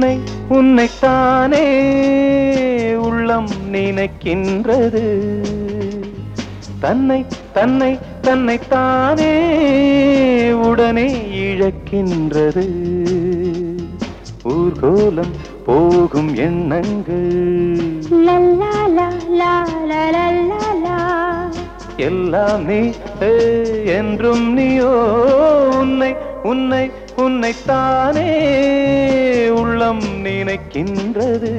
உன்னை உன்னைத்தானே உள்ளம் நினைக்கின்றது தன்னை தன்னை தன்னைத்தானே உடனே இழக்கின்றது ஊர்கோலம் போகும் எண்ணங்கள் லல்லா லா லா லா லா லா லா. எல்லாம் நீ ஏ, என்றும் நீயோ உன்னை உன்னை உன்னைத்தானே உள்ளம் நினைக்கின்றது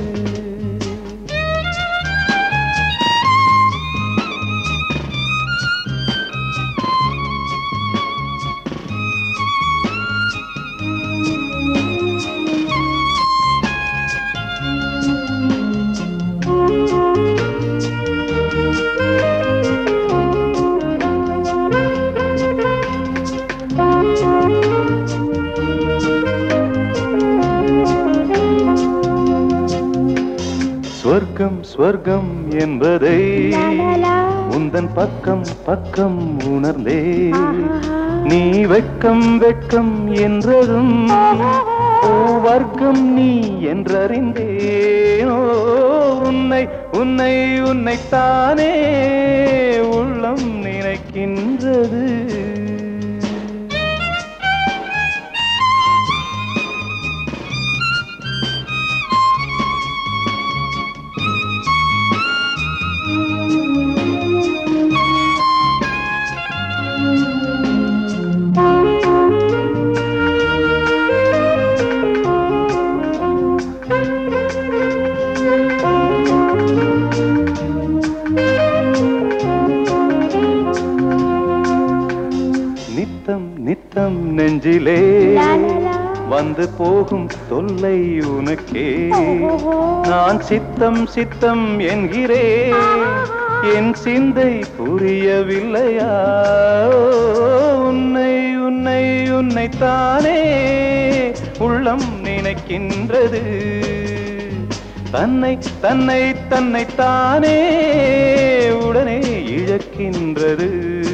ஸ்வர்க்கம் ஸ்வர்க்கம் என்பதை லா லா லா. உந்தன் பக்கம் பக்கம் உணர்ந்தே ஆஹா. நீ வெட்கம் வெட்கம் என்றதும் ஓ வர்க்கம் நீ என்றறிந்தேன் ஓ உன்னை உன்னை உன்னைத்தானே உள்ளம் நினைக்கின்றது நித்தம் நித்தம் நெஞ்சிலே லா லா லா. வந்து போகும் தொல்லை உனக்கே ஓஹோ. நான் சித்தம் சித்தம் என்கிறேன் என் சிந்தை புரியவில்லையா உன்னை உன்னை உன்னைத்தானே உள்ளம் நினைக்கின்றது தன்னை தன்னை தன்னைத்தானே உடனே இழக்கின்றது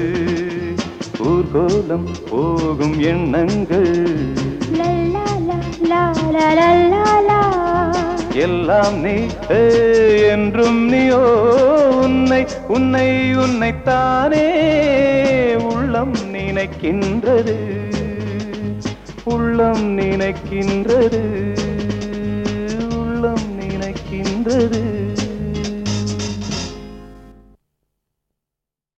ஊர்கோலம் போகும் எண்ணங்கள் லல்லா லா லா லா லா லா லா. எல்லாம் நீ ஏ, என்றும் நீயோ உன்னை உன்னை உன்னைத்தானே உள்ளம் நினைக்கின்றது உள்ளம் நினைக்கின்றது